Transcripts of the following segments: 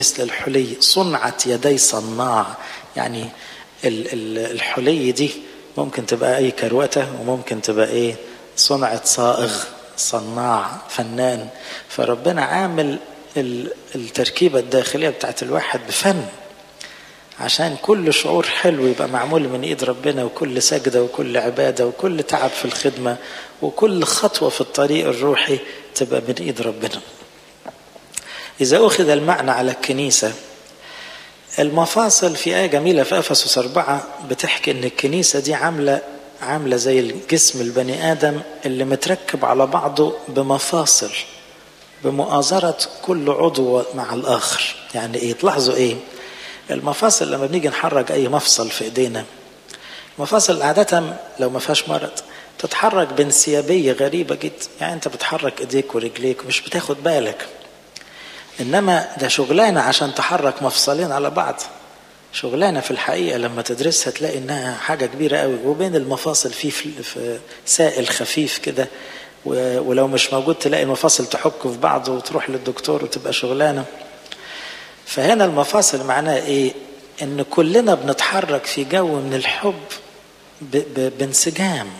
مثل الحلي صنعت يدي صناع يعني الحلي دي ممكن تبقى اي كروته وممكن تبقى ايه صنعة صائغ صناع فنان فربنا عامل التركيبة الداخلية بتاعت الواحد بفن عشان كل شعور حلو يبقى معمول من ايد ربنا وكل سجدة وكل عبادة وكل تعب في الخدمة وكل خطوة في الطريق الروحي تبقى من ايد ربنا إذا أخذ المعنى على الكنيسة المفاصل في آية جميلة في أفسس أربعة بتحكي إن الكنيسة دي عاملة عاملة زي الجسم البني آدم اللي متركب على بعضه بمفاصل بمؤازرة كل عضو مع الآخر يعني إيه تلاحظوا إيه المفاصل لما بنيجي نحرك أي مفصل في إيدينا المفاصل عادة لو ما فيهاش مرض تتحرك بانسيابية غريبة جدا يعني أنت بتحرك إيديك ورجليك مش بتاخد بالك انما ده شغلانه عشان تحرك مفصلين على بعض شغلانه في الحقيقه لما تدرسها تلاقي انها حاجه كبيره قوي وبين المفاصل في في سائل خفيف كده ولو مش موجود تلاقي المفاصل تحك في بعض وتروح للدكتور وتبقى شغلانه فهنا المفاصل معناها ايه ان كلنا بنتحرك في جو من الحب بانسجام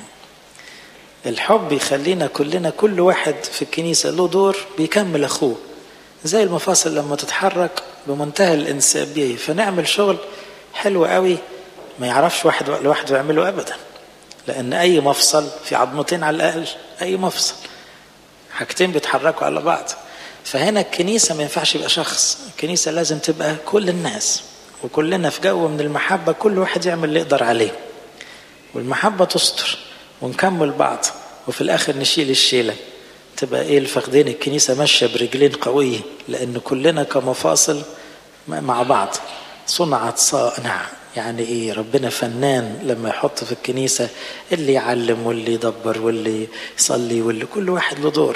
الحب يخلينا كلنا كل واحد في الكنيسه له دور بيكمل اخوه زي المفاصل لما تتحرك بمنتهى الانسيابيه فنعمل شغل حلو قوي ما يعرفش واحد لوحده يعمله ابدا لان اي مفصل في عظمتين على الاقل اي مفصل حاجتين بيتحركوا على بعض فهنا الكنيسه ما ينفعش يبقى شخص الكنيسه لازم تبقى كل الناس وكلنا في جو من المحبه كل واحد يعمل اللي يقدر عليه والمحبه تستر ونكمل بعض وفي الاخر نشيل الشيله تبقى ايه الفخدين الكنيسة ماشية برجلين قوية لأن كلنا كمفاصل مع بعض صنعت صانع يعني ايه ربنا فنان لما يحط في الكنيسة اللي يعلم واللي يدبر واللي يصلي واللي كل واحد له دور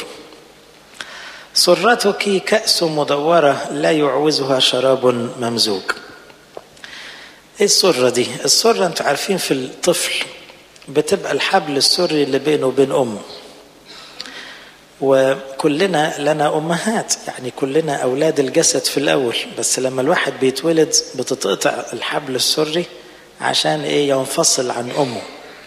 سرتك كأس مدورة لا يعوزها شراب ممزوج ايه السرة دي السرة انتوا عارفين في الطفل بتبقى الحبل السري اللي بينه وبين امه وكلنا لنا امهات يعني كلنا اولاد الجسد في الاول بس لما الواحد بيتولد بتتقطع الحبل السري عشان ايه ينفصل عن امه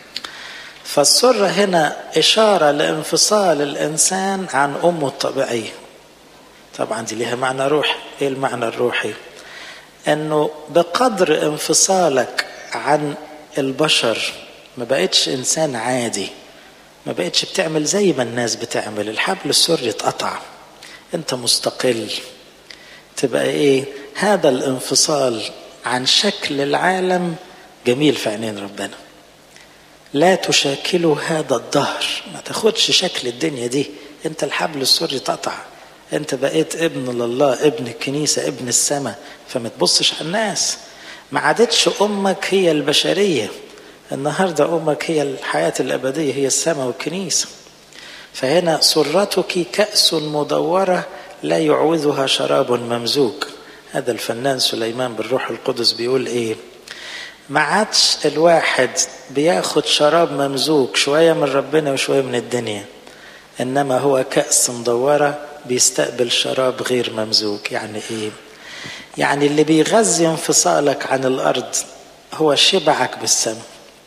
فالسره هنا اشاره لانفصال الانسان عن امه الطبيعيه طبعا دي ليها معنى روحي ايه المعنى الروحي انه بقدر انفصالك عن البشر ما بقتش انسان عادي ما بقتش بتعمل زي ما الناس بتعمل الحبل السري اتقطع انت مستقل تبقى ايه هذا الانفصال عن شكل العالم جميل في عينين ربنا لا تشاكله هذا الدهر ما تاخدش شكل الدنيا دي انت الحبل السري اتقطع انت بقيت ابن لله ابن الكنيسة ابن السماء فما تبصش على الناس ما عادتش امك هي البشريه النهارده امك هي الحياه الابديه هي السماء والكنيسه فهنا سرتك كاس مدوره لا يعوذها شراب ممزوج هذا الفنان سليمان بالروح القدس بيقول ايه ما عادش الواحد بياخد شراب ممزوج شويه من ربنا وشويه من الدنيا انما هو كاس مدوره بيستقبل شراب غير ممزوج يعني ايه يعني اللي بيغذي انفصالك عن الارض هو شبعك بالسماء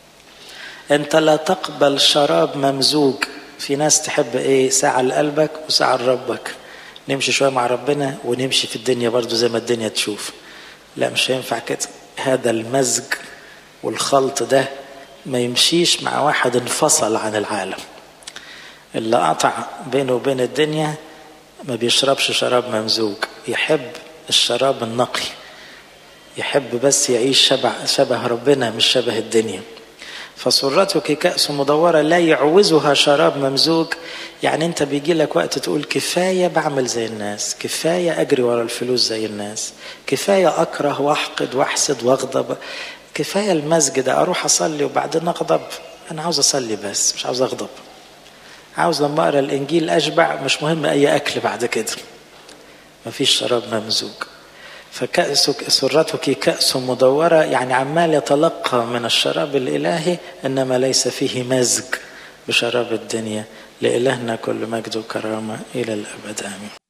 انت لا تقبل شراب ممزوج في ناس تحب ايه ساعة لقلبك وساعة لربك نمشي شوية مع ربنا ونمشي في الدنيا برضو زي ما الدنيا تشوف لا مش هينفع كده هذا المزج والخلط ده ما يمشيش مع واحد انفصل عن العالم اللي قطع بينه وبين الدنيا ما بيشربش شراب ممزوج يحب الشراب النقي يحب بس يعيش شبه, شبه ربنا مش شبه الدنيا فسرتك كأس مدورة لا يعوزها شراب ممزوج يعني انت بيجي لك وقت تقول كفاية بعمل زي الناس كفاية أجري ورا الفلوس زي الناس كفاية أكره وأحقد وأحسد وأغضب كفاية المزج ده أروح أصلي وبعدين أغضب أنا عاوز أصلي بس مش عاوز أغضب عاوز لما أقرأ الإنجيل أشبع مش مهم أي أكل بعد كده مفيش شراب ممزوج فكأسك سرتك كأس مدورة يعني عمال يتلقى من الشراب الإلهي إنما ليس فيه مزج بشراب الدنيا لإلهنا كل مجد وكرامة إلى الأبد آمين